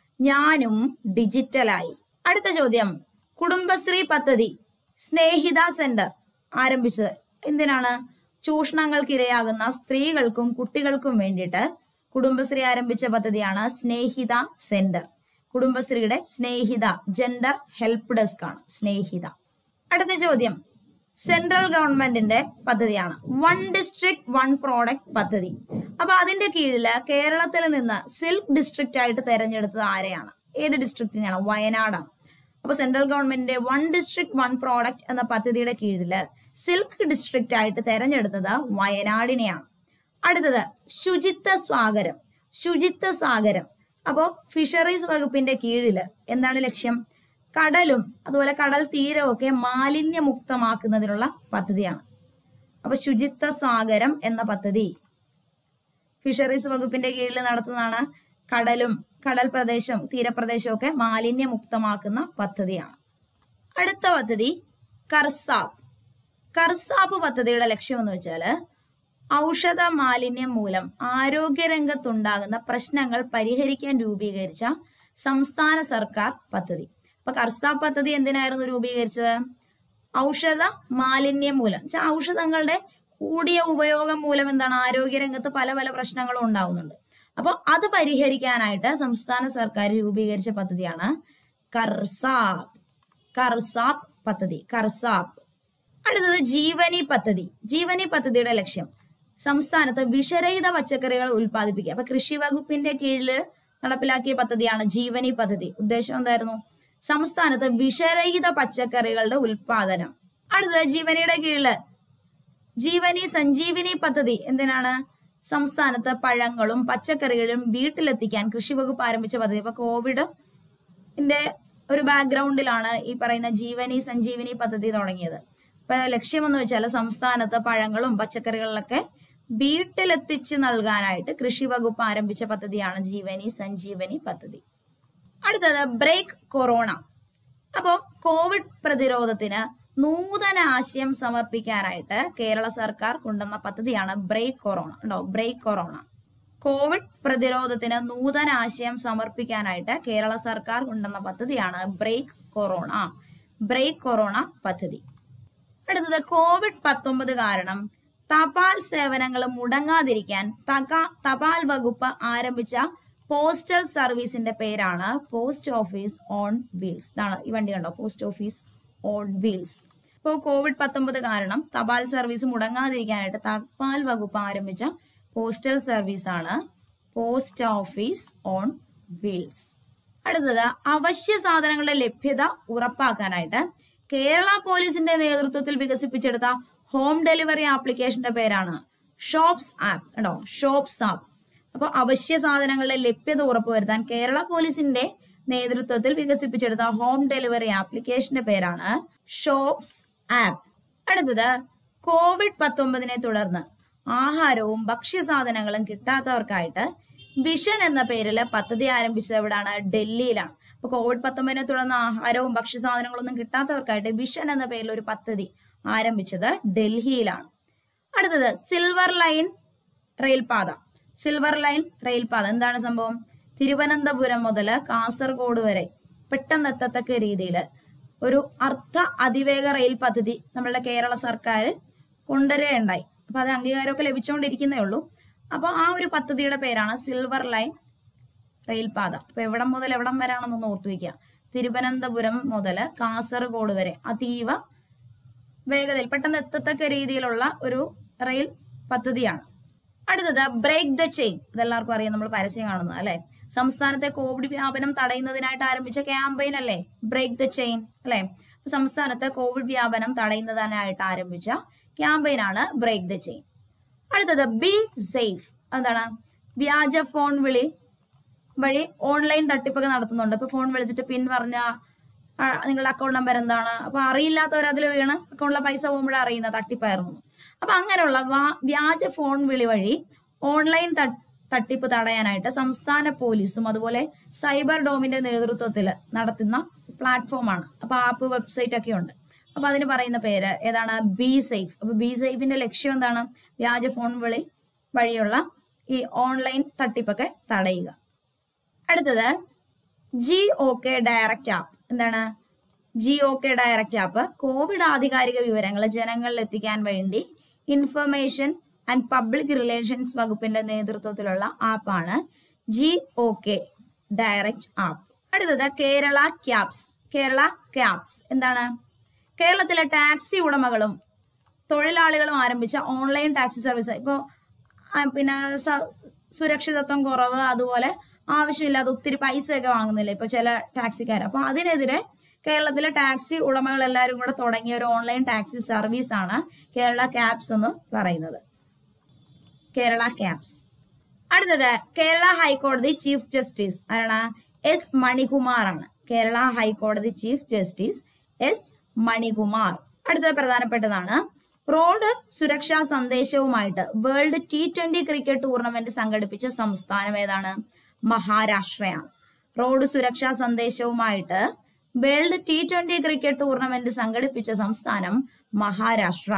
ഞാനും ഡിജിറ്റലായി അടുത്ത ചോദ്യം കുടുംബശ്രീ പദ്ധതി സ്നേഹിത സെന്റർ ആരംഭിച്ചത് എന്തിനാണ് ചൂഷണങ്ങൾക്കിരയാകുന്ന സ്ത്രീകൾക്കും കുട്ടികൾക്കും വേണ്ടിയിട്ട് കുടുംബശ്രീ ആരംഭിച്ച പദ്ധതിയാണ് സ്നേഹിത സെന്റർ കുടുംബശ്രീയുടെ സ്നേഹിത ജെൻഡർ ഹെൽപ്പ് ഡെസ്ക് ആണ് സ്നേഹിത അടുത്ത ചോദ്യം സെൻട്രൽ ഗവൺമെന്റിന്റെ പദ്ധതിയാണ് വൺ ഡിസ്ട്രിക്ട് വൺ പ്രോഡക്റ്റ് പദ്ധതി അപ്പൊ അതിന്റെ കീഴില് കേരളത്തിൽ നിന്ന് സിൽക്ക് ഡിസ്ട്രിക്റ്റ് ആയിട്ട് തെരഞ്ഞെടുത്തത് ആരെയാണ് ഏത് ഡിസ്ട്രിക്റ്റിനെയാണ് വയനാടാണ് അപ്പൊ സെൻട്രൽ ഗവൺമെന്റിന്റെ വൺ ഡിസ്ട്രിക്ട് വൺ പ്രോഡക്റ്റ് എന്ന പദ്ധതിയുടെ കീഴില് സിൽക്ക് ഡിസ്ട്രിക്റ്റ് ആയിട്ട് തെരഞ്ഞെടുത്തത് വയനാടിനെയാണ് അടുത്തത് ശുചിത്വ സ്വാഗരം ശുചിത്വ സാഗരം അപ്പോ ഫിഷറീസ് വകുപ്പിന്റെ കീഴില് എന്താണ് ലക്ഷ്യം കടലും അതുപോലെ കടൽ തീരവും ഒക്കെ മാലിന്യമുക്തമാക്കുന്നതിനുള്ള പദ്ധതിയാണ് അപ്പൊ ശുചിത്വ സാഗരം എന്ന പദ്ധതി ഫിഷറീസ് വകുപ്പിന്റെ കീഴിൽ നടത്തുന്നതാണ് കടലും കടൽ പ്രദേശവും തീരപ്രദേശവും ഒക്കെ മാലിന്യമുക്തമാക്കുന്ന പദ്ധതിയാണ് അടുത്ത പദ്ധതി കർസാപ്പ് കർസാപ്പ് പദ്ധതിയുടെ ലക്ഷ്യം എന്ന് വെച്ചാല് ഔഷധ മാലിന്യം മൂലം ആരോഗ്യരംഗത്തുണ്ടാകുന്ന പ്രശ്നങ്ങൾ പരിഹരിക്കാൻ രൂപീകരിച്ച സംസ്ഥാന സർക്കാർ പദ്ധതി അപ്പൊ കർസാപ്പ് പദ്ധതി എന്തിനായിരുന്നു രൂപീകരിച്ചത് ഔഷധ മാലിന്യം മൂലം വെച്ചാൽ ഔഷധങ്ങളുടെ കൂടിയ ഉപയോഗം മൂലം എന്താണ് ആരോഗ്യരംഗത്ത് പല പല പ്രശ്നങ്ങളും ഉണ്ടാവുന്നുണ്ട് അപ്പോൾ അത് പരിഹരിക്കാനായിട്ട് സംസ്ഥാന സർക്കാർ രൂപീകരിച്ച പദ്ധതിയാണ് കർസാപ്പ് കർസാപ്പ് പദ്ധതി കർസാപ്പ് അടുത്തത് ജീവനി പദ്ധതി ജീവനി പദ്ധതിയുടെ ലക്ഷ്യം സംസ്ഥാനത്ത് വിഷരഹിത പച്ചക്കറികൾ ഉൽപ്പാദിപ്പിക്കുക അപ്പൊ കൃഷി വകുപ്പിന്റെ കീഴിൽ നടപ്പിലാക്കിയ പദ്ധതിയാണ് ജീവനി പദ്ധതി ഉദ്ദേശം എന്തായിരുന്നു സംസ്ഥാനത്ത് വിഷരഹിത പച്ചക്കറികളുടെ ഉൽപാദനം അടുത്തത് ജീവനിയുടെ കീഴില് ജീവനി സഞ്ജീവിനി പദ്ധതി എന്തിനാണ് സംസ്ഥാനത്ത് പഴങ്ങളും പച്ചക്കറികളും വീട്ടിലെത്തിക്കാൻ കൃഷി വകുപ്പ് ആരംഭിച്ച പദ്ധതി ഇപ്പൊ കോവിഡ് ന്റെ ഒരു ബാക്ക്ഗ്രൗണ്ടിലാണ് ഈ പറയുന്ന ജീവനി സഞ്ജീവിനി പദ്ധതി തുടങ്ങിയത് അപ്പൊ ലക്ഷ്യമെന്ന് വെച്ചാൽ സംസ്ഥാനത്ത് പഴങ്ങളും പച്ചക്കറികളിലൊക്കെ വീട്ടിലെത്തിച്ച് നൽകാനായിട്ട് കൃഷി വകുപ്പ് ആരംഭിച്ച പദ്ധതിയാണ് ജീവനി സഞ്ജീവനി പദ്ധതി അടുത്തത് ബ്രേക്ക് കൊറോണ അപ്പോൾ കോവിഡ് പ്രതിരോധത്തിന് നൂതന ആശയം സമർപ്പിക്കാനായിട്ട് കേരള സർക്കാർ കൊണ്ടുവന്ന പദ്ധതിയാണ് ബ്രേക്ക് കൊറോണ ഉണ്ടോ ബ്രേക്ക് കൊറോണ കോവിഡ് പ്രതിരോധത്തിന് നൂതന ആശയം സമർപ്പിക്കാനായിട്ട് കേരള സർക്കാർ കൊണ്ടുവന്ന പദ്ധതിയാണ് ബ്രേക്ക് കൊറോണ ബ്രേക്ക് കൊറോണ പദ്ധതി അടുത്തത് കോവിഡ് പത്തൊമ്പത് കാരണം തപാൽ സേവനങ്ങൾ മുടങ്ങാതിരിക്കാൻ തക തപാൽ വകുപ്പ് ആരംഭിച്ച പോസ്റ്റൽ സർവീസിന്റെ പേരാണ് പോസ്റ്റ് ഓഫീസ് ഓൺ വീൽസ് ഇതാണ് ഈ വണ്ടി കണ്ടോ പോസ്റ്റ് ഓഫീസ് ഓൺ വീൽസ് ഇപ്പോൾ കോവിഡ് പത്തൊമ്പത് കാരണം തപാൽ സർവീസ് മുടങ്ങാതിരിക്കാനായിട്ട് തപാൽ വകുപ്പ് ആരംഭിച്ച പോസ്റ്റൽ സർവീസ് ആണ് പോസ്റ്റ് ഓഫീസ് ഓൺ വീൽസ് അടുത്തത് അവശ്യ സാധനങ്ങളുടെ ലഭ്യത ഉറപ്പാക്കാനായിട്ട് കേരള പോലീസിന്റെ നേതൃത്വത്തിൽ വികസിപ്പിച്ചെടുത്ത ഹോം ഡെലിവറി ആപ്ലിക്കേഷന്റെ പേരാണ് ഷോപ്സ് ആപ്പ് കേട്ടോ ഷോപ്സ് ആപ്പ് അപ്പോൾ അവശ്യ സാധനങ്ങളുടെ ലഭ്യത ഉറപ്പുവരുത്താൻ കേരള പോലീസിന്റെ നേതൃത്വത്തിൽ വികസിപ്പിച്ചെടുത്ത ഹോം ഡെലിവറി ആപ്ലിക്കേഷന്റെ പേരാണ് ഷോപ്സ് ആപ്പ് അടുത്തത് കോവിഡ് പത്തൊമ്പതിനെ തുടർന്ന് ആഹാരവും ഭക്ഷ്യസാധനങ്ങളും കിട്ടാത്തവർക്കായിട്ട് വിഷൻ എന്ന പേരിൽ പദ്ധതി ആരംഭിച്ചത് എവിടാണ് ഡൽഹിയിലാണ് അപ്പൊ കോവിഡ് പത്തൊമ്പതിനെ തുടർന്ന് ആഹാരവും ഭക്ഷ്യസാധനങ്ങളൊന്നും കിട്ടാത്തവർക്കായിട്ട് വിഷൻ എന്ന പേരിൽ ഒരു പദ്ധതി ആരംഭിച്ചത് ഡൽഹിയിലാണ് അടുത്തത് സിൽവർ ലൈൻ റെയിൽപാത സിൽവർ ലൈൻ റെയിൽപാത എന്താണ് സംഭവം തിരുവനന്തപുരം മുതൽ കാസർഗോഡ് വരെ പെട്ടെന്ന് എത്തത്തക്ക രീതിയിൽ ഒരു അർദ്ധ അതിവേഗ റെയിൽ പദ്ധതി നമ്മളുടെ കേരള സർക്കാർ കൊണ്ടുവരികയുണ്ടായി അപ്പൊ അത് അംഗീകാരമൊക്കെ ലഭിച്ചുകൊണ്ടിരിക്കുന്നേ ഉള്ളൂ അപ്പൊ ആ ഒരു പദ്ധതിയുടെ പേരാണ് സിൽവർ ലൈൻ റെയിൽപാത അപ്പൊ എവിടം മുതൽ എവിടം വരാണെന്നൊന്ന് ഓർത്തു വയ്ക്കുക തിരുവനന്തപുരം മുതൽ കാസർഗോഡ് വരെ അതീവ വേഗതയിൽ പെട്ടെന്ന് എത്തത്തക്ക രീതിയിലുള്ള ഒരു റെയിൽ പദ്ധതിയാണ് അടുത്തത് ബ്രേക്ക് ദ ചെയിൻ ഇതെല്ലാവർക്കും അറിയാം നമ്മൾ പരസ്യം കാണുന്നത് അല്ലെ സംസ്ഥാനത്തെ കോവിഡ് വ്യാപനം തടയുന്നതിനായിട്ട് ആരംഭിച്ച ക്യാമ്പയിൻ അല്ലേ ബ്രേക്ക് ദ ചെയിൻ അല്ലെ സംസ്ഥാനത്ത് കോവിഡ് വ്യാപനം തടയുന്നതിനായിട്ട് ആരംഭിച്ച ക്യാമ്പയിൻ ആണ് ബ്രേക്ക് ദ ചെയിൻ അടുത്തത് ബി സേഫ് എന്താണ് വ്യാജ ഫോൺ വിളി വഴി ഓൺലൈൻ തട്ടിപ്പൊക്കെ നടത്തുന്നുണ്ട് ഇപ്പൊ ഫോൺ വിളിച്ചിട്ട് പിൻ പറഞ്ഞ ആ, നിങ്ങളുടെ അക്കൗണ്ട് നമ്പർ എന്താണ് അപ്പൊ അറിയില്ലാത്തവർ അതിൽ വീണ് അക്കൗണ്ടിലെ പൈസ പോകുമ്പോഴേ അറിയുന്ന തട്ടിപ്പായിരുന്നു അപ്പൊ അങ്ങനെയുള്ള വാ- വ്യാജ ഫോൺ വിളി വഴി ഓൺലൈൻ തട്ട്- തട്ടിപ്പ് തടയാനായിട്ട് സംസ്ഥാന പോലീസും അതുപോലെ സൈബർ ഡോമിന്റെ നേതൃത്വത്തിൽ നടത്തുന്ന പ്ലാറ്റ്ഫോമാണ് അപ്പൊ ആപ്പ് വെബ്സൈറ്റ് ഒക്കെ ഉണ്ട് അപ്പൊ അതിന് പറയുന്ന പേര് ഏതാണ് ബി സേഫ് അപ്പൊ ബി സേഫിന്റെ ലക്ഷ്യം എന്താണ് വ്യാജ ഫോൺ വിളി വഴിയുള്ള ഈ ഓൺലൈൻ തട്ടിപ്പൊക്കെ തടയുക അടുത്തത് G O K direct app എന്താണ് G O K direct app covid ആധികാരിക വിവരങ്ങൾ ജനങ്ങളിൽ എത്തിക്കാൻ വേണ്ടി ഇൻഫർമേഷൻ ആൻഡ് പബ്ലിക് റിലേഷൻസ് വകുപ്പിന്റെ നേതൃത്വത്തിലുള്ള ആപ്പാണ് G O K direct app അടുത്തത് കേരള ക്യാബ്സ് കേരള ക്യാബ്സ് എന്താണ് കേരളത്തിലെ ടാക്സി ഉടമകളും തൊഴിലാളികളും ആരംഭിച്ച ഓൺലൈൻ ടാക്സി സർവീസ് ഇപ്പോൾ പിന്നെ സ- സുരക്ഷിതത്വം കുറവ് അതുപോലെ ആവശ്യമില്ലാതെ ഒത്തിരി പൈസയൊക്കെ വാങ്ങുന്നില്ല ഇപ്പൊ ചില ടാക്സിക്കാർ അപ്പൊ അതിനെതിരെ കേരളത്തിലെ ടാക്സി ഉടമകൾ എല്ലാവരും കൂടെ തുടങ്ങിയ ഒരു ഓൺലൈൻ ടാക്സി സർവീസ് ആണ് കേരള ക്യാബ്സ് എന്ന് പറയുന്നത് കേരള ക്യാബ്സ് അടുത്തത് കേരള ഹൈക്കോടതി ചീഫ് ജസ്റ്റിസ് ആരാണ് എസ് മണികുമാർ ആണ് കേരള ഹൈക്കോടതി ചീഫ് ജസ്റ്റിസ് എസ് മണികുമാർ അടുത്തത് പ്രധാനപ്പെട്ടതാണ് റോഡ് സുരക്ഷാ സന്ദേശവുമായിട്ട് world T twenty cricket tournament സംഘടിപ്പിച്ച സംസ്ഥാനം ഏതാണ് മഹാരാഷ്ട്രയാണ് റോഡ് സുരക്ഷാ സന്ദേശവുമായിട്ട് world T twenty cricket tournament സംഘടിപ്പിച്ച സംസ്ഥാനം മഹാരാഷ്ട്ര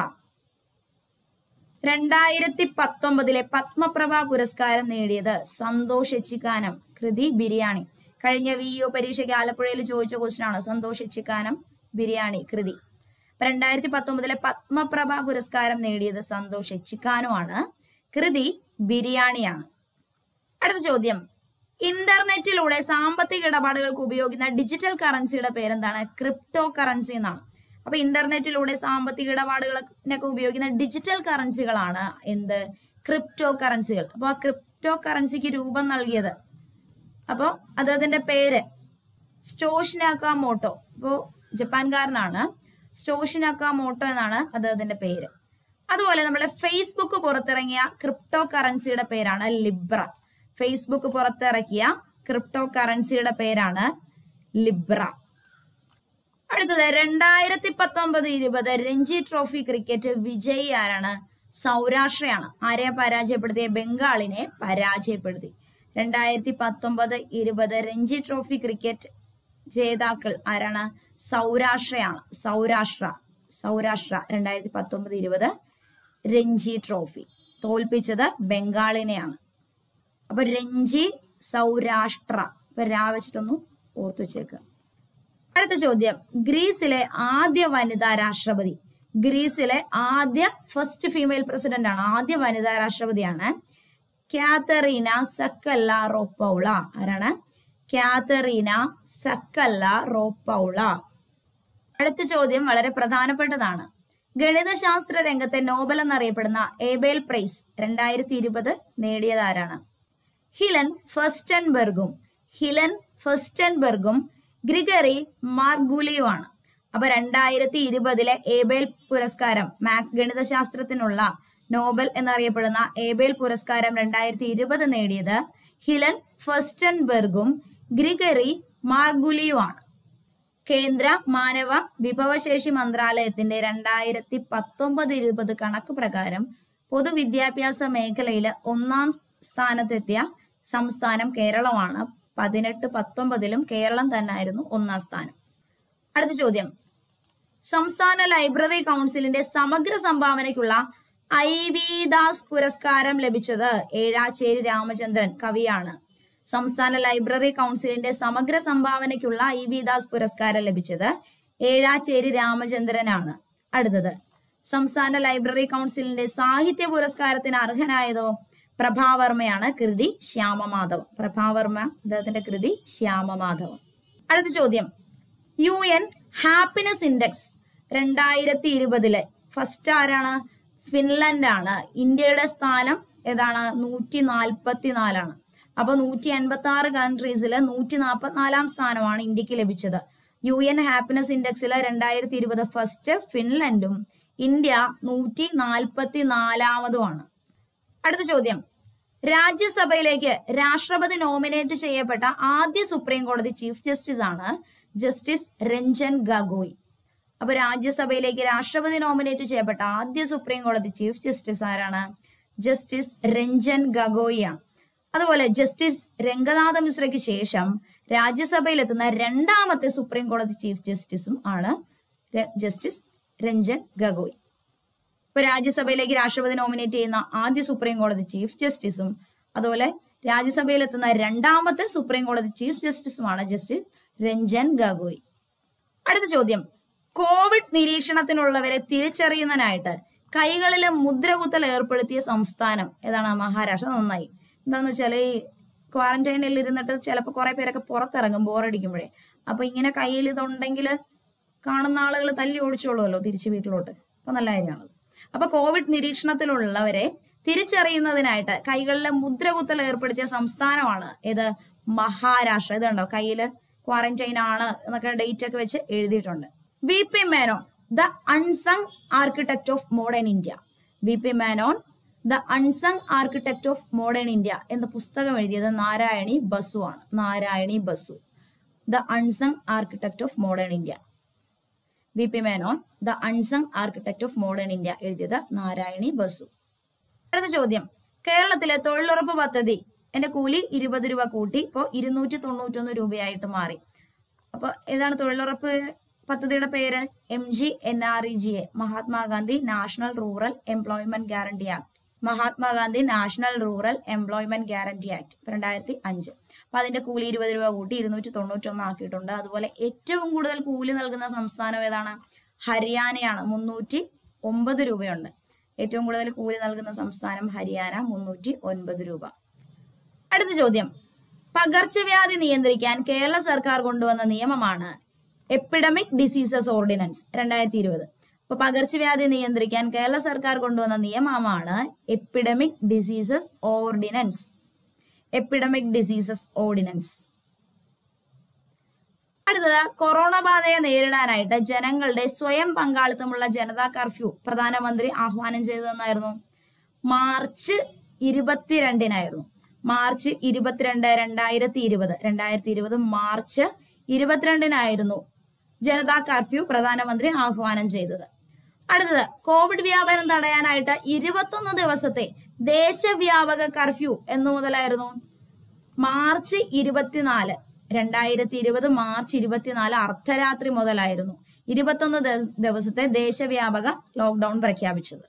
രണ്ടായിരത്തി പത്തൊമ്പതിലെ പത്മപ്രഭ പുരസ്കാരം നേടിയത് സന്തോഷ് എച്ചിക്കാനം കൃതി ബിരിയാണി കഴിഞ്ഞ വി ഒ പരീക്ഷയ്ക്ക് ആലപ്പുഴയിൽ ചോദിച്ച ക്വസ്റ്റ്യൻ ആണ് സന്തോഷ് എച്ചിക്കാനം ബിരിയാണി കൃതി അപ്പൊ രണ്ടായിരത്തി പത്തൊമ്പതിലെ പത്മപ്രഭ പുരസ്കാരം നേടിയത് സന്തോഷ് എച്ചിക്കാനോ ആണ് കൃതി ബിരിയാണിയാണ് അടുത്ത ചോദ്യം ഇന്റർനെറ്റിലൂടെ സാമ്പത്തിക ഇടപാടുകൾക്ക് ഉപയോഗിക്കുന്ന ഡിജിറ്റൽ കറൻസിയുടെ പേരെന്താണ് ക്രിപ്റ്റോ കറൻസി എന്നാണ് അപ്പൊ ഇന്റർനെറ്റിലൂടെ സാമ്പത്തിക ഇടപാടുകളൊക്കെ ഉപയോഗിക്കുന്ന ഡിജിറ്റൽ കറൻസികളാണ് എന്ത് ക്രിപ്റ്റോ കറൻസികൾ അപ്പൊ ആ ക്രിപ്റ്റോ കറൻസിക്ക് രൂപം നൽകിയത് അപ്പോൾ അദ്ദേഹത്തിന്റെ പേര് സ്റ്റോഷിനാക്ക മോട്ടോ ഇപ്പോൾ ജപ്പാൻകാരനാണ് സ്റ്റോഷിനാക്ക മോട്ടോ എന്നാണ് അദ്ദേഹത്തിന്റെ പേര് അതുപോലെ നമ്മുടെ ഫേസ്ബുക്ക് പുറത്തിറങ്ങിയ ക്രിപ്റ്റോ കറൻസിയുടെ പേരാണ് ലിബ്ര ഫേസ്ബുക്ക് പുറത്തിറക്കിയ ക്രിപ്റ്റോ കറൻസിയുടെ പേരാണ് ലിബ്ര അടുത്തത് രണ്ടായിരത്തി പത്തൊമ്പത് ഇരുപത് രഞ്ജി ട്രോഫി ക്രിക്കറ്റ് വിജയി ആരാണ് സൗരാഷ്ട്രയാണ് ആരെയെ പരാജയപ്പെടുത്തിയ ബംഗാളിനെ പരാജയപ്പെടുത്തി രണ്ടായിരത്തി പത്തൊമ്പത് ഇരുപത് രഞ്ജി ട്രോഫി ക്രിക്കറ്റ് ജേതാക്കൾ ആരാണ് സൗരാഷ്ട്രയാണ് സൗരാഷ്ട്ര സൗരാഷ്ട്ര രണ്ടായിരത്തി പത്തൊമ്പത് ഇരുപത് രഞ്ജി ട്രോഫി തോൽപ്പിച്ചത് ബംഗാളിനെയാണ് അപ്പൊ രഞ്ജി സൗരാഷ്ട്ര ഇപ്പൊ രാ വെച്ചിട്ടൊന്ന് ഓർത്തു വെച്ചേക്കുക അടുത്ത ചോദ്യം ഗ്രീസിലെ ആദ്യ വനിതാ രാഷ്ട്രപതി ഗ്രീസിലെ ആദ്യ ഫസ്റ്റ് ഫീമെയിൽ പ്രസിഡന്റ് ആണ് ആദ്യ വനിതാ രാഷ്ട്രപതിയാണ് കാതറീന സക്കല്ല റോപ്പൗള ആരാണ് കാതറീന സക്കല്ല റോപ്പൗള അടുത്ത ചോദ്യം വളരെ പ്രധാനപ്പെട്ടതാണ് ഗണിതശാസ്ത്ര രംഗത്തെ നോബൽ എന്നറിയപ്പെടുന്ന ഏബേൽ പ്രൈസ് രണ്ടായിരത്തി ഇരുപത് നേടിയതാരാണ് ഹിലൻ ഫസ്റ്റൻബെർഗും ഹിലൻ ഫസ്റ്റൻബെർഗും ഗ്രിഗറി മാർഗുലിയുമാണ് അപ്പൊ രണ്ടായിരത്തി ഇരുപതിലെ ഏബേൽ പുരസ്കാരം മാത്സ് ഗണിതശാസ്ത്രത്തിനുള്ള നോബൽ എന്നറിയപ്പെടുന്ന ഏബേൽ പുരസ്കാരം രണ്ടായിരത്തി ഇരുപത് നേടിയത് ഹിലൻ ഫസ്റ്റൻബെർഗും ഗ്രിഗറി മാർഗുലിയുമാണ് കേന്ദ്ര മാനവ വിഭവശേഷി മന്ത്രാലയത്തിന്റെ രണ്ടായിരത്തി പത്തൊമ്പത് ഇരുപത് കണക്ക് പ്രകാരം പൊതുവിദ്യാഭ്യാസ മേഖലയിൽ ഒന്നാം സ്ഥാനത്തെത്തിയ സംസ്ഥാനം കേരളമാണ് പതിനെട്ട് പത്തൊമ്പതിലും കേരളം തന്നെയായിരുന്നു ഒന്നാം സ്ഥാനം അടുത്ത ചോദ്യം സംസ്ഥാന ലൈബ്രറി കൗൺസിലിന്റെ സമഗ്ര സംഭാവനയ്ക്കുള്ള ഐ വി ദാസ് പുരസ്കാരം ലഭിച്ചത് ഏഴാച്ചേരി രാമചന്ദ്രൻ കവിയാണ് സംസ്ഥാന ലൈബ്രറി കൗൺസിലിന്റെ സമഗ്ര സംഭാവനയ്ക്കുള്ള ഐ വി ദാസ് പുരസ്കാരം ലഭിച്ചത് ഏഴാച്ചേരി രാമചന്ദ്രനാണ് അടുത്തത് സംസ്ഥാന ലൈബ്രറി കൗൺസിലിന്റെ സാഹിത്യ പുരസ്കാരത്തിന് അർഹനായതോ പ്രഭാവർമ്മയാണ് കൃതി ശ്യാമമാധവം പ്രഭാവർമ്മ അദ്ദേഹത്തിന്റെ കൃതി ശ്യാമമാധവം അടുത്ത ചോദ്യം യു എൻ ഹാപ്പിനെസ് ഇൻഡെക്സ് രണ്ടായിരത്തി ഇരുപതിലെ ഫസ്റ്റ് ആരാണ് ഫിൻലൻഡ് ആണ് ഇന്ത്യയുടെ സ്ഥാനം ഏതാണ് നൂറ്റി നാൽപ്പത്തി നാലാണ് അപ്പൊ നൂറ്റി എൺപത്തി ആറ് കൺട്രീസിൽ നൂറ്റി നാൽപ്പത്തിനാലാം സ്ഥാനമാണ് ഇന്ത്യക്ക് ലഭിച്ചത് യു എൻ ഹാപ്പിനെസ് ഇൻഡെക്സിൽ രണ്ടായിരത്തി ഇരുപത് ഫസ്റ്റ് ഫിൻലൻഡും ഇന്ത്യ നൂറ്റി നാൽപ്പത്തി നാലാമതുമാണ് അടുത്ത ചോദ്യം രാജ്യസഭയിലേക്ക് രാഷ്ട്രപതി നോമിനേറ്റ് ചെയ്യപ്പെട്ട ആദ്യ സുപ്രീം കോടതി ചീഫ് ജസ്റ്റിസ് ആണ് ജസ്റ്റിസ് രഞ്ജൻ ഗഗോയ് അപ്പൊ രാജ്യസഭയിലേക്ക് രാഷ്ട്രപതി നോമിനേറ്റ് ചെയ്യപ്പെട്ട ആദ്യ സുപ്രീം കോടതി ചീഫ് ജസ്റ്റിസ് ആരാണ് ജസ്റ്റിസ് രഞ്ജൻ ഗഗോയി ആണ് അതുപോലെ ജസ്റ്റിസ് രംഗനാഥ മിശ്രയ്ക്ക് ശേഷം രാജ്യസഭയിൽ എത്തുന്ന രണ്ടാമത്തെ സുപ്രീം കോടതി ചീഫ് ജസ്റ്റിസും ആണ് ര- ജസ്റ്റിസ് രഞ്ജൻ ഗഗോയ് ഇപ്പൊ രാജ്യസഭയിലേക്ക് രാഷ്ട്രപതി നോമിനേറ്റ് ചെയ്യുന്ന ആദ്യ സുപ്രീം കോടതി ചീഫ് ജസ്റ്റിസും അതുപോലെ രാജ്യസഭയിൽ എത്തുന്ന രണ്ടാമത്തെ സുപ്രീം കോടതി ചീഫ് ജസ്റ്റിസുമാണ് ജസ്റ്റിസ് രഞ്ജൻ ഗഗോയ് അടുത്ത ചോദ്യം കോവിഡ് നിരീക്ഷണത്തിനുള്ളവരെ തിരിച്ചറിയുന്നതിനായിട്ട് കൈകളിലെ മുദ്രകുത്തൽ ഏർപ്പെടുത്തിയ സംസ്ഥാനം ഏതാണ് മഹാരാഷ്ട്ര നന്നായി എന്താന്ന് വെച്ചാൽ ഈ ക്വാറന്റൈനിൽ ഇരുന്നിട്ട് ചിലപ്പോൾ കുറെ പേരൊക്കെ പുറത്തിറങ്ങും ബോറടിക്കുമ്പോഴേ അപ്പൊ ഇങ്ങനെ കയ്യിൽ ഇതുണ്ടെങ്കിൽ കാണുന്ന ആളുകൾ തല്ലി ഓടിച്ചോളുമല്ലോ തിരിച്ച് വീട്ടിലോട്ട് അപ്പൊ നല്ല കാര്യമാണ് അപ്പൊ കോവിഡ് നിരീക്ഷണത്തിലുള്ളവരെ തിരിച്ചറിയുന്നതിനായിട്ട് കൈകളിലെ മുദ്രകുത്തൽ ഏർപ്പെടുത്തിയ സംസ്ഥാനമാണ് ഏത് മഹാരാഷ്ട്ര ഇത് കണ്ടോ കയ്യില് ക്വാറന്റൈൻ ആണ് എന്നൊക്കെ ഡേറ്റ് ഒക്കെ വെച്ച് എഴുതിയിട്ടുണ്ട് V P Menon the unsung architect of modern India V P Menon the unsung architect of modern India എന്ന പുസ്തകം എഴുതിയത് നാരായണി ബസു ആണ് Narayani Basu the unsung architect of modern India V P Menon the unsung architect of modern India എഴുതിയത് നാരായണി ബസു അടുത്ത ചോദ്യം കേരളത്തിലെ തൊഴിലുറപ്പ് പദ്ധതി എന്റെ കൂലി ഇരുപത് രൂപ കൂട്ടി ഇപ്പോൾ ഇരുന്നൂറ്റി തൊണ്ണൂറ്റൊന്ന് രൂപയായിട്ട് മാറി അപ്പൊ ഏതാണ് തൊഴിലുറപ്പ് പദ്ധതിയുടെ പേര് M G N R E G A Mahatma Gandhi national rural employment guarantee act Mahatma Gandhi national rural employment guarantee act രണ്ടായിരത്തി അഞ്ച് അപ്പൊ അതിന്റെ കൂലി ഇരുപത് രൂപ കൂട്ടി ഇരുന്നൂറ്റി തൊണ്ണൂറ്റൊന്ന് ആക്കിയിട്ടുണ്ട് അതുപോലെ ഏറ്റവും കൂടുതൽ കൂലി നൽകുന്ന സംസ്ഥാനം ഏതാണ് ഹരിയാനയാണ് മുന്നൂറ്റി ഒമ്പത് രൂപയുണ്ട് ഏറ്റവും കൂടുതൽ കൂലി നൽകുന്ന സംസ്ഥാനം ഹരിയാന മുന്നൂറ്റി ഒൻപത് രൂപ അടുത്ത ചോദ്യം പകർച്ചവ്യാധി നിയന്ത്രിക്കാൻ കേരള സർക്കാർ കൊണ്ടുവന്ന നിയമമാണ് എപ്പിഡമിക് ഡിസീസസ് ഓർഡിനൻസ് രണ്ടായിരത്തി ഇരുപത് അപ്പൊ പകർച്ചവ്യാധി നിയന്ത്രിക്കാൻ കേരള സർക്കാർ കൊണ്ടുവന്ന നിയമമാണ് epidemic diseases ordinance epidemic diseases ordinance അടുത്തത് കൊറോണ ബാധയെ നേരിടാനായിട്ട് ജനങ്ങളുടെ സ്വയം പങ്കാളിത്തമുള്ള ജനതാ കർഫ്യൂ പ്രധാനമന്ത്രി ആഹ്വാനം ചെയ്തതെന്നായിരുന്നു മാർച്ച് ഇരുപത്തിരണ്ടിനായിരുന്നു മാർച്ച് ഇരുപത്തിരണ്ട് രണ്ടായിരത്തി ഇരുപത് രണ്ടായിരത്തി ഇരുപത് മാർച്ച് ഇരുപത്തിരണ്ടിനായിരുന്നു ജനതാ കർഫ്യൂ പ്രധാനമന്ത്രി ആഹ്വാനം ചെയ്തത് അടുത്തത് കോവിഡ് വ്യാപനം തടയാനായിട്ട് ഇരുപത്തൊന്ന് ദിവസത്തെ ദേശവ്യാപക കർഫ്യൂ എന്നു മുതലായിരുന്നു മാർച്ച് ഇരുപത്തിനാല് രണ്ടായിരത്തി ഇരുപത് മാർച്ച് ഇരുപത്തിനാല് അർദ്ധരാത്രി മുതലായിരുന്നു ഇരുപത്തൊന്ന് ദിവസ- ദിവസത്തെ ദേശവ്യാപക ലോക്ക്ഡൌൺ പ്രഖ്യാപിച്ചത്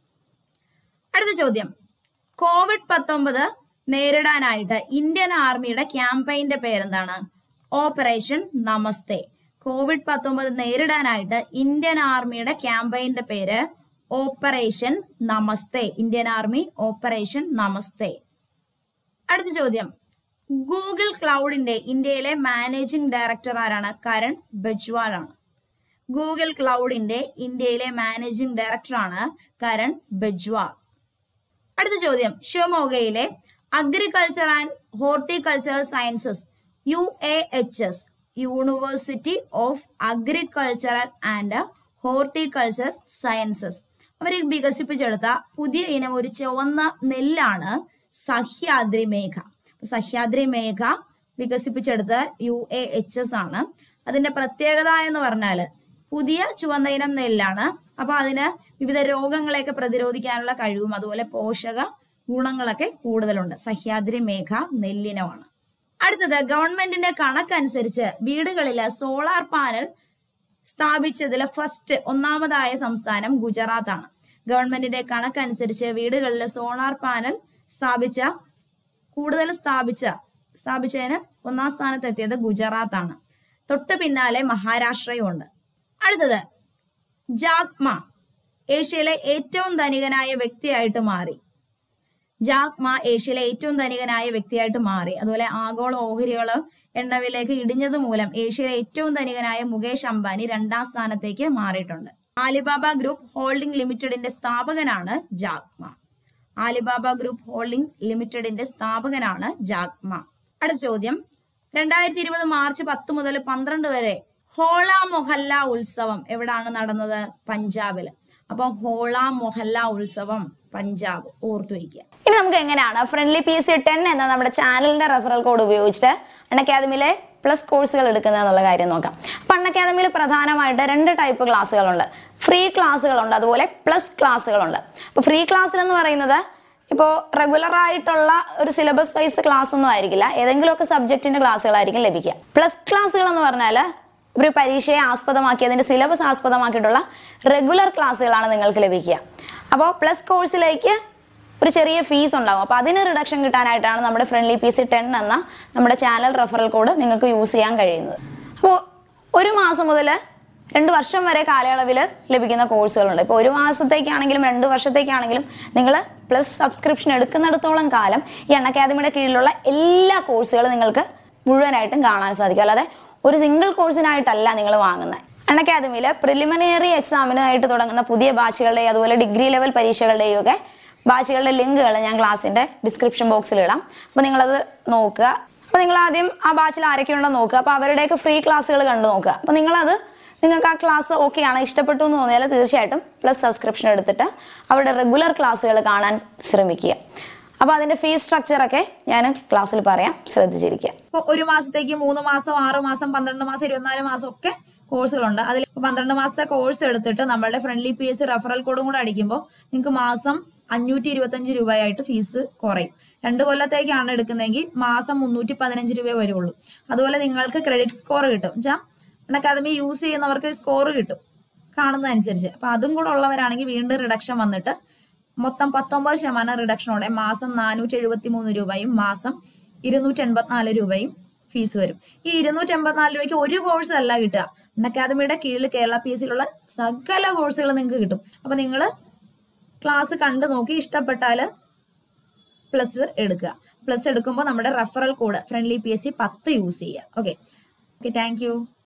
അടുത്ത ചോദ്യം കോവിഡ് പത്തൊമ്പത് നേരിടാനായിട്ട് ഇന്ത്യൻ ആർമിയുടെ ക്യാമ്പയിന്റെ പേരെന്താണ് ഓപ്പറേഷൻ നമസ്തേ കോവിഡ് പത്തൊമ്പത് നേരിടാനായിട്ട് ഇന്ത്യൻ ആർമിയുടെ ക്യാമ്പയിന്റെ പേര് operation Namaste Indian army operation Namaste അടുത്ത ചോദ്യം ഗൂഗിൾ ക്ലൗഡിന്റെ ഇന്ത്യയിലെ മാനേജിംഗ് ഡയറക്ടർ ആരാണ് കരൺ ബജ്വാൾ ആണ് ഗൂഗിൾ ക്ലൗഡിന്റെ ഇന്ത്യയിലെ മാനേജിംഗ് ഡയറക്ടറാണ് കരൺ ബജ്വാൾ അടുത്ത ചോദ്യം ഷിവമോഗയിലെ agriculture and horticultural sciences U A H S university of agricultural and horticulture sciences അവർ വികസിപ്പിച്ചെടുത്ത പുതിയ ഇനം ഒരു ചുവന്ന നെല്ലാണ് സഹ്യാദ്രി മേഘ സഹ്യാദ്രി മേഘ വികസിപ്പിച്ചെടുത്ത യു എ എച്ച് എസ് ആണ് അതിന്റെ പ്രത്യേകത എന്ന് പറഞ്ഞാല് പുതിയ ചുവന്ന ഇനം നെല്ലാണ് അപ്പൊ അതിന് വിവിധ രോഗങ്ങളെയൊക്കെ പ്രതിരോധിക്കാനുള്ള കഴിവും അതുപോലെ പോഷക ഗുണങ്ങളൊക്കെ കൂടുതലുണ്ട് സഹ്യാദ്രി മേഘ നെല്ലിനമാണ് അടുത്തത് ഗവൺമെന്റിന്റെ കണക്കനുസരിച്ച് വീടുകളിൽ സോളാർ പാനൽ സ്ഥാപിച്ചതിൽ ഫസ്റ്റ് ഒന്നാമതായ സംസ്ഥാനം ഗുജറാത്ത് ആണ് ഗവൺമെന്റിന്റെ കണക്കനുസരിച്ച് വീടുകളിൽ സോളാർ പാനൽ സ്ഥാപിച്ച കൂടുതൽ സ്ഥാപിച്ച സ്ഥാപിച്ചതിന് ഒന്നാം സ്ഥാനത്ത് എത്തിയത് ഗുജറാത്ത് ആണ് തൊട്ട് പിന്നാലെ മഹാരാഷ്ട്രയും ഉണ്ട് അടുത്തത് ജാക്മ ഏഷ്യയിലെ ഏറ്റവും ധനികനായ വ്യക്തിയായിട്ട് മാറി ജാക്മ ഏഷ്യയിലെ ഏറ്റവും ധനികനായ വ്യക്തിയായിട്ട് മാറി അതുപോലെ ആഗോള ഓഹരികള് എണ്ണവിലേക്ക് ഇടിഞ്ഞത് മൂലം ഏഷ്യയിലെ ഏറ്റവും ധനികനായ മുകേഷ് അംബാനി രണ്ടാം സ്ഥാനത്തേക്ക് മാറിയിട്ടുണ്ട് ആലിബാബ ഗ്രൂപ്പ് ഹോൾഡിംഗ് ലിമിറ്റഡിന്റെ സ്ഥാപകനാണ് ജാക്മ ആലിബാബ ഗ്രൂപ്പ് ഹോൾഡിംഗ് ലിമിറ്റഡിന്റെ സ്ഥാപകനാണ് ജാക്മ അടുത്ത ചോദ്യം രണ്ടായിരത്തി ഇരുപത് മാർച്ച് പത്ത് മുതൽ പന്ത്രണ്ട് വരെ ഹോള മൊഹല്ല ഉത്സവം എവിടാണ് നടന്നത് പഞ്ചാബില് അപ്പൊ ഹോള മൊഹല്ല ഉത്സവം പഞ്ചാബ് ഓർത്തു വയ്ക്കുക ഇനി നമുക്ക് എങ്ങനെയാണ് friendly P S C ten എന്ന നമ്മുടെ ചാനലിന്റെ റെഫറൽ കോഡ് ഉപയോഗിച്ചിട്ട് അൺ അക്കാദമിയിലെ പ്ലസ് കോഴ്സുകൾ എടുക്കുന്നത് എന്നുള്ള കാര്യം നോക്കാം അപ്പൊ അൺ അക്കാദമിയിൽ പ്രധാനമായിട്ട് രണ്ട് ടൈപ്പ് ക്ലാസ്സുകളുണ്ട് ഫ്രീ ക്ലാസ്സുകളുണ്ട് അതുപോലെ പ്ലസ് ക്ലാസ്സുകളുണ്ട് അപ്പൊ ഫ്രീ ക്ലാസ്സിൽ എന്ന് പറയുന്നത് ഇപ്പോൾ റെഗുലർ ആയിട്ടുള്ള ഒരു സിലബസ് വൈസ് ക്ലാസ് ഒന്നും ആയിരിക്കില്ല ഏതെങ്കിലുമൊക്കെ സബ്ജക്റ്റിന്റെ ക്ലാസ്സുകളായിരിക്കും ലഭിക്കുക പ്ലസ് ക്ലാസ്സുകൾ എന്ന് പറഞ്ഞാൽ ഒരു പരീക്ഷയെ ആസ്പദമാക്കി അതിന്റെ സിലബസ് ആസ്പദമാക്കിയിട്ടുള്ള റെഗുലർ ക്ലാസ്സുകളാണ് നിങ്ങൾക്ക് ലഭിക്കുക അപ്പോൾ പ്ലസ് കോഴ്സിലേക്ക് ഒരു ചെറിയ ഫീസ് ഉണ്ടാവും അപ്പോൾ അതിന് റിഡക്ഷൻ കിട്ടാനായിട്ടാണ് നമ്മുടെ ഫ്രണ്ട്ലി പി സി ടെൻ എന്ന നമ്മുടെ ചാനൽ റെഫറൽ കോഡ് നിങ്ങൾക്ക് യൂസ് ചെയ്യാൻ കഴിയുന്നത് അപ്പോൾ ഒരു മാസം മുതൽ രണ്ട് വർഷം വരെ കാലയളവിൽ ലഭിക്കുന്ന കോഴ്സുകളുണ്ട് ഇപ്പോൾ ഒരു മാസത്തേക്കാണെങ്കിലും രണ്ട് വർഷത്തേക്കാണെങ്കിലും നിങ്ങൾ പ്ലസ് സബ്സ്ക്രിപ്ഷൻ എടുക്കുന്നിടത്തോളം കാലം ഈ അൺ അക്കാദമിയുടെ കീഴിലുള്ള എല്ലാ കോഴ്സുകളും നിങ്ങൾക്ക് മുഴുവനായിട്ടും കാണാൻ സാധിക്കും അല്ലാതെ ഒരു സിംഗിൾ കോഴ്സിനായിട്ടല്ല നിങ്ങൾ വാങ്ങുന്നത് അൺ അക്കാദമിയിൽ പ്രിലിമിനറി എക്സാമിനായിട്ട് തുടങ്ങുന്ന പുതിയ ബാച്ചുകളുടെയും അതുപോലെ ഡിഗ്രി ലെവൽ പരീക്ഷകളുടെയും ഒക്കെ ബാച്ചുകളുടെ ലിങ്കുകൾ ഞാൻ ക്ലാസ്സിന്റെ ഡിസ്ക്രിപ്ഷൻ ബോക്സിൽ ഇടാം അപ്പോൾ നിങ്ങളത് നോക്കുക അപ്പോൾ നിങ്ങൾ ആദ്യം ആ ബാച്ചിൽ ആരൊക്കെ ഉണ്ടോ നോക്കുക അപ്പോൾ അവരുടെയൊക്കെ ഫ്രീ ക്ലാസ്സുകൾ കണ്ടു നോക്കുക അപ്പോൾ നിങ്ങളത് നിങ്ങൾക്ക് ആ ക്ലാസ് ഓക്കെ ആണ് ഇഷ്ടപ്പെട്ടു എന്ന് തോന്നിയാൽ തീർച്ചയായിട്ടും പ്ലസ് സബ്സ്ക്രിപ്ഷൻ എടുത്തിട്ട് അവരുടെ റെഗുലർ ക്ലാസ്സുകൾ കാണാൻ ശ്രമിക്കുക അപ്പോൾ അതിന്റെ ഫീസ് സ്ട്രക്ചർ ഒക്കെ ഞാൻ ക്ലാസ്സിൽ പറയാം ശ്രദ്ധിച്ചിരിക്കുക ഇപ്പോൾ ഒരു മാസത്തേക്ക് മൂന്ന് മാസം ആറ് മാസം പന്ത്രണ്ട് മാസം ഇരുപത്തിനാല് മാസം ഒക്കെ കോഴ്സുകളുണ്ട് അതിൽ ഇപ്പൊ പന്ത്രണ്ട് മാസത്തെ കോഴ്സ് എടുത്തിട്ട് നമ്മളുടെ ഫ്രണ്ട്ലി പി എസ് റെഫറൽ കോഡും കൂടെ അടിക്കുമ്പോൾ നിങ്ങൾക്ക് മാസം അഞ്ഞൂറ്റി ഇരുപത്തഞ്ച് രൂപയായിട്ട് ഫീസ് കുറയും രണ്ട് കൊല്ലത്തേക്കാണ് എടുക്കുന്നതെങ്കിൽ മാസം മുന്നൂറ്റി പതിനഞ്ച് രൂപയെ വരുള്ളൂ അതുപോലെ നിങ്ങൾക്ക് ക്രെഡിറ്റ് സ്കോർ കിട്ടും വെച്ചാൽ അക്കാദമി യൂസ് ചെയ്യുന്നവർക്ക് സ്കോർ കിട്ടും കാണുന്നതനുസരിച്ച് അപ്പൊ അതും കൂടെ ഉള്ളവരാണെങ്കിൽ വീണ്ടും റിഡക്ഷൻ വന്നിട്ട് മൊത്തം പത്തൊമ്പത് ശതമാനം റിഡക്ഷനോടെ മാസം നാനൂറ്റി എഴുപത്തി മൂന്ന് രൂപയും മാസം ഇരുന്നൂറ്റി എൺപത്തിനാല് രൂപയും ഫീസ് വരും ഈ ഇരുന്നൂറ്റി എൺപത്തിനാല് രൂപയ്ക്ക് ഒരു കോഴ്സ് അല്ല കിട്ടുക അൺ അക്കാദമിയുടെ കീഴിൽ കേരള പി എസ് സിയിലുള്ള സകല കോഴ്സുകൾ നിങ്ങൾക്ക് കിട്ടും അപ്പൊ നിങ്ങൾ ക്ലാസ് കണ്ടു നോക്കി ഇഷ്ടപ്പെട്ടാല് പ്ലസ് എടുക്കുക പ്ലസ് എടുക്കുമ്പോൾ നമ്മുടെ referral code friendly P S C പത്ത് യൂസ് ചെയ്യുക ഓക്കെ ഓക്കെ താങ്ക് യു